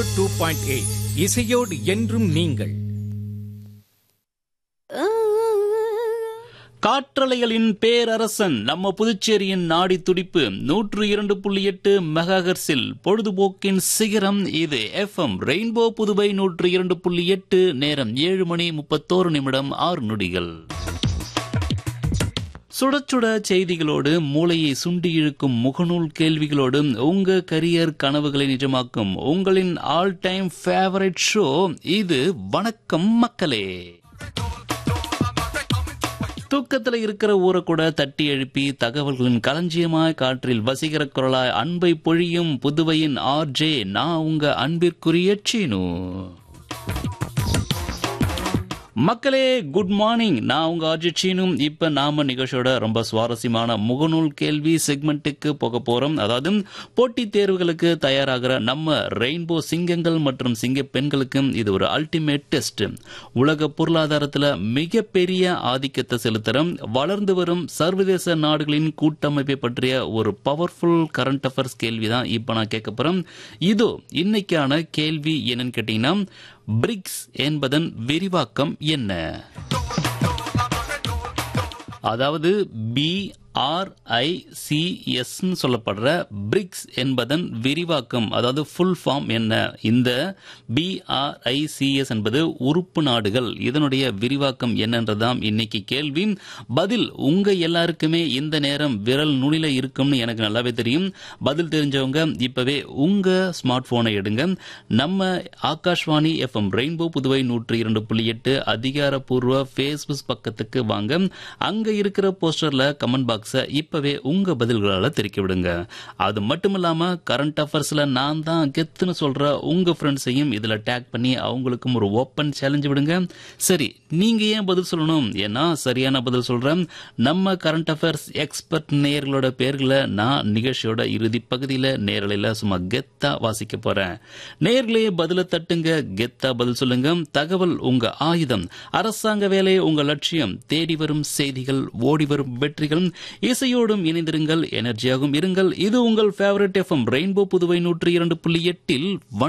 two point eight இசையோடு என்றும் நீங்கள் காற்றலைகளின் பேரரசன் நம்ம புதுச்சேரியின் நாடி துடிப்பு நூற்று இரண்டு புள்ளி எட்டு மெகாஹர்ஸில் பொழுதுபோக்கின் சிகரம் இது எஃப்எம் ரெயின்போ புதுவை நூற்று இரண்டு புள்ளி எட்டு நேரம் ஏழு மணி முப்பத்தோரு நிமிடம் ஆறு நொடிகள் சுட சுட செய்திகளோடு மூளையை சுண்டி இழுக்கும் முகநூல் கேள்விகளோடு உங்க கரியர் கனவுகளை நிஜமாக்கும் உங்களின் ஆல் டைம் ஃபேவரட் ஷோ இது வணக்கம் மக்களே தூக்கத்துல இருக்கிற ஊரை கூட தட்டி எழுப்பி தகவல்களின் களஞ்சியமாய் காற்றில் வசீகர குரலாய் அன்பை பொழியும் புதுவையின் ஆர்ஜே நான் உங்க அன்பிற்குரிய சீனு மக்களே குட் மார்னிங் நான் உங்க ஆர்ஜி சீனும் இப்ப நாம நிகழ்ச்சியோட ரொம்ப சுவாரஸ்யமான முகநூல் கேள்வி செக்மெண்ட்டுக்கு போக போறோம் அதாவது போட்டித் தேர்வுகளுக்கு தயாராகிற நம்ம ரெயின்போ சிங்கங்கள் மற்றும் சிங்க பெண்களுக்கு இது ஒரு அல்டிமேட் டெஸ்ட் உலக பொருளாதாரத்துல மிகப்பெரிய ஆதிக்கத்தை செலுத்துற வளர்ந்து வரும் சர்வதேச நாடுகளின் கூட்டமைப்பை பற்றிய ஒரு பவர்ஃபுல் கரண்ட் அஃபேர்ஸ் கேள்வி தான் இப்ப நான் கேட்க போறேன் இதோ இன்னைக்கான கேள்வி என்னன்னு கேட்டீங்கன்னா பிரிக்ஸ் என்பதன் விரிவாக்கம் என்ன அதாவது பி ஆர்ஐசிஎஸ் சொல்லப்படுற பிரிக்ஸ் என்பதன் விரிவாக்கம் அதாவது ஃபுல் ஃபார்ம் என்ன இந்த பிஆர்ஐசிஎஸ் என்பது உறுப்பு நாடுகள் இதனுடைய விரிவாக்கம் என்னன்றதாம் இன்னைக்கு கேள்வி பதில் உங்க எல்லாருக்குமே இந்த நேரம் விரல் நுனில இருக்கும்னு எனக்கு நல்லாவே தெரியும் பதில் தெரிஞ்சவங்க இப்பவே உங்க ஸ்மார்ட் போனை எடுங்க நம்ம ஆகாஷ்வாணி எஃப்எம் ரெயின்போ புதுவை நூற்றி இரண்டு புள்ளி எட்டு அதிகாரப்பூர்வ ஃபேஸ்புக் பக்கத்துக்கு வாங்க அங்க இருக்கிற போஸ்டர்ல கமெண்ட் பாக்ஸை இப்பவே உங்க பதில்களால தெரிக்க விடுங்க அது மட்டும் இல்லாம கரண்ட் அஃபேர்ஸ்ல நான் தான் கெத்துன்னு சொல்ற உங்க ஃப்ரெண்ட்ஸையும் இதுல டேக் பண்ணி அவங்களுக்கும் ஒரு ஓப்பன் சேலஞ்ச் விடுங்க சரி நீங்க ஏன் பதில் சொல்லணும் ஏன்னா சரியான பதில் சொல்றேன் நம்ம கரண்ட் அஃபேர்ஸ் எக்ஸ்பர்ட் நேயர்களோட பேர்களை நான் நிகழ்ச்சியோட இறுதி பகுதியில நேரலையில சும்மா கெத்தா வாசிக்க போறேன் நேர்களே பதில தட்டுங்க கெத்தா பதில் சொல்லுங்க தகவல் உங்க ஆயுதம் அரசாங்க வேலை உங்க லட்சியம் தேடி வரும் செய்திகள் ஓடி வரும் வெற்றிகள் இசையோடும் இணைந்திருங்கள் எனர்ஜியாகவும் இருங்கள் இது உங்கள் ஃபேவரட் எஃப்எம் ரெயின்போ புதுவை நூற்றி இரண்டு புள்ளி எட்டில்